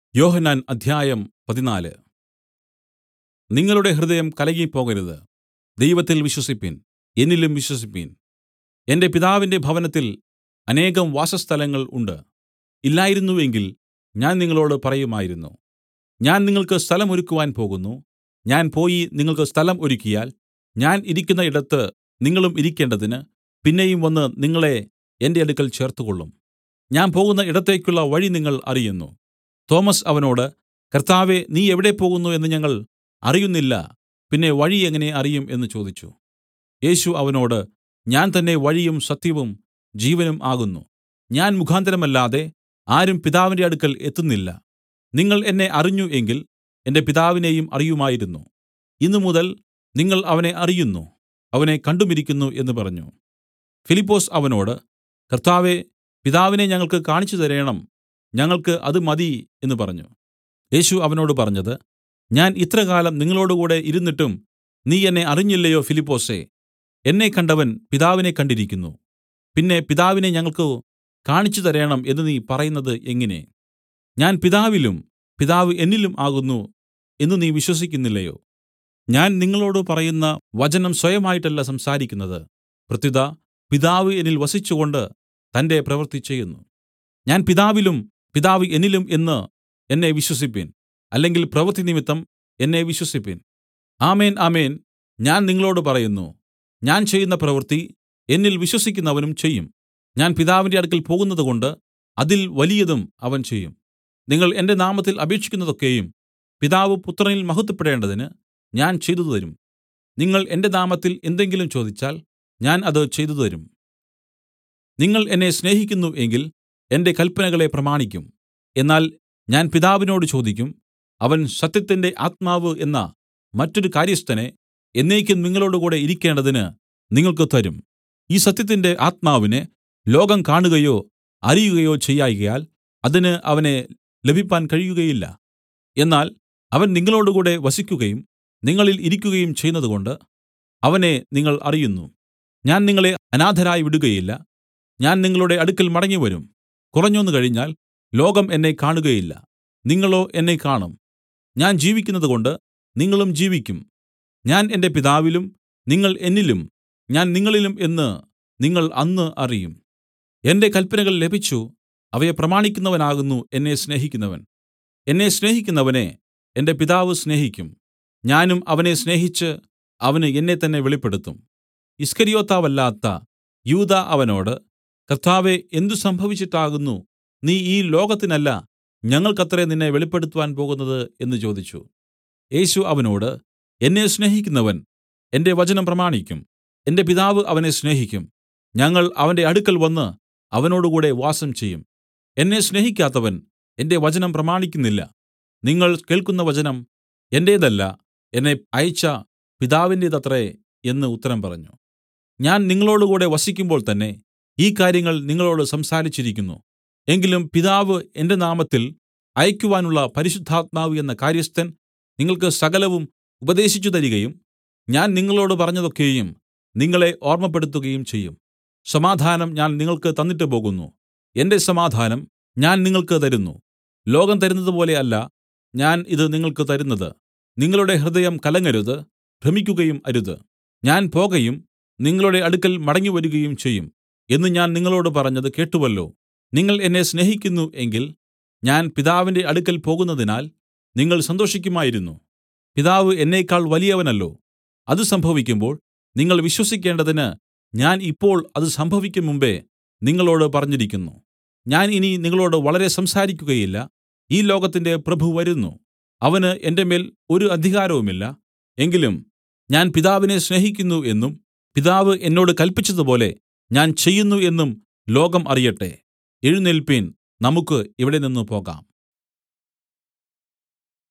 യോഹന്നാൻ അദ്ധ്യായം പതിനാല് നിങ്ങളുടെ ഹൃദയം കലങ്ങിപ്പോകരുത് ദൈവത്തിൽ വിശ്വസിപ്പിൻ എന്നിലും വിശ്വസിപ്പിൻ എന്റെ പിതാവിന്റെ ഭവനത്തിൽ അനേകം വാസസ്ഥലങ്ങൾ ഉണ്ട് ഇല്ലായിരുന്നു എങ്കിൽ ഞാൻ നിങ്ങളോടു പറയുമായിരുന്നു ഞാൻ നിങ്ങൾക്ക് സ്ഥലം ഒരുക്കുവാൻ പോകുന്നു ഞാൻ പോയി നിങ്ങൾക്ക് സ്ഥലം ഒരുക്കിയാൽ ഞാൻ ഇരിക്കുന്ന ഇടത്ത് നിങ്ങളും ഇരിക്കേണ്ടതിന് പിന്നെയും വന്നു നിങ്ങളെ എന്റെ അടുക്കൽ ചേർത്തുകൊള്ളും ഞാൻ പോകുന്ന ഇടത്തേക്കുള്ള വഴി നിങ്ങൾ അറിയുന്നു തോമസ് അവനോട് കർത്താവേ നീ എവിടെ പോകുന്നു എന്ന് ഞങ്ങൾ അറിയുന്നില്ല പിന്നെ വഴി എങ്ങനെ അറിയും എന്ന് ചോദിച്ചു യേശു അവനോട് ഞാൻ തന്നെ വഴിയും സത്യവും ജീവനും ആകുന്നു ഞാൻ മുഖാന്തരമല്ലാതെ ആരും പിതാവിന്റെ അടുക്കൽ എത്തുന്നില്ല നിങ്ങൾ എന്നെ അറിഞ്ഞ് എങ്കിൽ എന്റെ പിതാവിനെയും അറിയുമായിരുന്നു ഇന്നുമുതൽ നിങ്ങൾ അവനെ അറിയുന്നു അവനെ കണ്ടുമിരിക്കുന്നു എന്ന് പറഞ്ഞു ഫിലിപ്പൊസ് അവനോട് കർത്താവേ പിതാവിനെ ഞങ്ങൾക്ക് കാണിച്ചു തരേണം ഞങ്ങൾക്ക് അത് മതി എന്ന് പറഞ്ഞു യേശു അവനോട് പറഞ്ഞത് ഞാൻ ഇത്രകാലം നിങ്ങളോടുകൂടെ ഇരുന്നിട്ടും നീ എന്നെ അറിഞ്ഞില്ലയോ ഫിലിപ്പൊസേ എന്നെ കണ്ടവൻ പിതാവിനെ കണ്ടിരിക്കുന്നു പിന്നെ പിതാവിനെ ഞങ്ങൾക്ക് കാണിച്ചു തരേണം എന്ന് നീ പറയുന്നത് എങ്ങനെ ഞാൻ പിതാവിലും പിതാവ് എന്നിലും ആകുന്നു എന്ന് നീ വിശ്വസിക്കുന്നില്ലയോ ഞാൻ നിങ്ങളോടു പറയുന്ന വചനം സ്വയമായിട്ടല്ല സംസാരിക്കുന്നത് പ്രത്യുത പിതാവ് എന്നിൽ വസിച്ചുകൊണ്ട് തന്റെ പ്രവൃത്തി ചെയ്യുന്നു ഞാൻ പിതാവിലും പിതാവ് എന്നിലും എന്ന് എന്നെ വിശ്വസിപ്പിൻ അല്ലെങ്കിൽ പ്രവൃത്തി നിമിത്തം എന്നെ വിശ്വസിപ്പിൻ ആമേൻ ആമേൻ ഞാൻ നിങ്ങളോടു പറയുന്നു ഞാൻ ചെയ്യുന്ന പ്രവൃത്തി എന്നിൽ വിശ്വസിക്കുന്നവനും ചെയ്യും ഞാൻ പിതാവിന്റെ അടുക്കൽ പോകുന്നതുകൊണ്ട് അതിൽ വലിയതും അവൻ ചെയ്യും നിങ്ങൾ എന്റെ നാമത്തിൽ അപേക്ഷിക്കുന്നതൊക്കെയും പിതാവ് പുത്രനിൽ മഹത്വപ്പെടേണ്ടതിന് ഞാൻ ചെയ്തുതരും നിങ്ങൾ എന്റെ നാമത്തിൽ എന്തെങ്കിലും ചോദിച്ചാൽ ഞാൻ അത് ചെയ്തുതരും നിങ്ങൾ എന്നെ സ്നേഹിക്കുന്നു എങ്കിൽ എന്റെ കല്പനകളെ പ്രമാണിക്കും എന്നാൽ ഞാൻ പിതാവിനോട് ചോദിക്കും അവൻ സത്യത്തിന്റെ ആത്മാവ് എന്ന മറ്റൊരു കാര്യസ്ഥനെ എന്നേക്കും നിങ്ങളോടുകൂടെ ഇരിക്കേണ്ടതിന് നിങ്ങൾക്ക് തരും ഈ സത്യത്തിന്റെ ആത്മാവിനെ ലോകം കാണുകയോ അറിയുകയോ ചെയ്യായ്കയാൽ അതിന് അവനെ ലഭിപ്പാൻ കഴിയുകയില്ല എന്നാൽ അവൻ നിങ്ങളോടുകൂടെ വസിക്കുകയും നിങ്ങളിൽ ഇരിക്കുകയും ചെയ്യുന്നതുകൊണ്ട് അവനെ നിങ്ങൾ അറിയുന്നു ഞാൻ നിങ്ങളെ അനാഥരായി വിടുകയില്ല ഞാൻ നിങ്ങളുടെ അടുക്കൽ മടങ്ങിവരും കുറഞ്ഞൊന്നു കഴിഞ്ഞാൽ ലോകം എന്നെ കാണുകയില്ല നിങ്ങളോ എന്നെ കാണും ഞാൻ ജീവിക്കുന്നതുകൊണ്ട് നിങ്ങളും ജീവിക്കും ഞാൻ എന്റെ പിതാവിലും നിങ്ങൾ എന്നിലും ഞാൻ നിങ്ങളിലും എന്ന് നിങ്ങൾ അന്ന് അറിയും എന്റെ കല്പനകൾ ലഭിച്ചു അവയെ പ്രമാണിക്കുന്നവനാകുന്നു എന്നെ സ്നേഹിക്കുന്നവൻ എന്നെ സ്നേഹിക്കുന്നവനെ എന്റെ പിതാവ് സ്നേഹിക്കും ഞാനും അവനെ സ്നേഹിച്ച് അവന് എന്നെ തന്നെ വെളിപ്പെടുത്തും ഇസ്കരിയോത്താവല്ലാത്ത യൂദ അവനോട് കർത്താവെ എന്തു സംഭവിച്ചിട്ടാകുന്നു നീ ഈ ലോകത്തിനല്ല ഞങ്ങൾക്കത്രേ നിന്നെ വെളിപ്പെടുത്തുവാൻ പോകുന്നത് എന്ന് ചോദിച്ചു യേശു അവനോട് എന്നെ സ്നേഹിക്കുന്നവൻ എന്റെ വചനം പ്രമാണിക്കും എന്റെ പിതാവ് അവനെ സ്നേഹിക്കും ഞങ്ങൾ അവന്റെ അടുക്കൽ വന്ന് അവനോടുകൂടെ വാസം ചെയ്യും എന്നെ സ്നേഹിക്കാത്തവൻ എന്റെ വചനം പ്രമാണിക്കുന്നില്ല നിങ്ങൾ കേൾക്കുന്ന വചനം എന്റേതല്ല എന്നെ അയച്ച പിതാവിന്റേതത്രേ എന്ന് ഉത്തരം പറഞ്ഞു ഞാൻ നിങ്ങളോടുകൂടെ വസിക്കുമ്പോൾ തന്നെ ഈ കാര്യങ്ങൾ നിങ്ങളോട് സംസാരിച്ചിരിക്കുന്നു എങ്കിലും പിതാവ് എന്റെ നാമത്തിൽ അയക്കുവാനുള്ള പരിശുദ്ധാത്മാവ് എന്ന കാര്യസ്ഥൻ നിങ്ങൾക്ക് സകലവും ഉപദേശിച്ചു തരികയും ഞാൻ നിങ്ങളോട് പറഞ്ഞതൊക്കെയും നിങ്ങളെ ഓർമ്മപ്പെടുത്തുകയും ചെയ്യും സമാധാനം ഞാൻ നിങ്ങൾക്ക് തന്നിട്ട് പോകുന്നു എന്റെ സമാധാനം ഞാൻ നിങ്ങൾക്ക് തരുന്നു ലോകം തരുന്നതുപോലെ അല്ല ഞാൻ ഇത് നിങ്ങൾക്ക് തരുന്നത് നിങ്ങളുടെ ഹൃദയം കലങ്ങരുത് ഭ്രമിക്കുകയും അരുത് ഞാൻ പോകയും നിങ്ങളുടെ അടുക്കൽ മടങ്ങിവരികയും ചെയ്യും എന്ന് ഞാൻ നിങ്ങളോട് പറഞ്ഞത് കേട്ടുവല്ലോ നിങ്ങൾ എന്നെ സ്നേഹിക്കുന്നു എങ്കിൽ ഞാൻ പിതാവിന്റെ അടുക്കൽ പോകുന്നതിനാൽ നിങ്ങൾ സന്തോഷിക്കുമായിരുന്നു പിതാവ് എന്നേക്കാൾ വലിയവനല്ലോ അത് സംഭവിക്കുമ്പോൾ നിങ്ങൾ വിശ്വസിക്കേണ്ടതിന് ഞാൻ ഇപ്പോൾ അത് സംഭവിക്കും മുമ്പേ നിങ്ങളോട് പറഞ്ഞിരിക്കുന്നു ഞാൻ ഇനി നിങ്ങളോട് വളരെ സംസാരിക്കുകയില്ല ഈ ലോകത്തിന്റെ പ്രഭു വരുന്നു അവന് എന്റെ മേൽ ഒരു അധികാരവുമില്ല എങ്കിലും ഞാൻ പിതാവിനെ സ്നേഹിക്കുന്നു എന്നും പിതാവ് എന്നോട് കല്പിച്ചതുപോലെ ഞാൻ ചെയ്യുന്നു എന്നും ലോകം അറിയട്ടെ എഴുന്നേല്പിൻ നമുക്ക് ഇവിടെ നിന്ന് പോകാം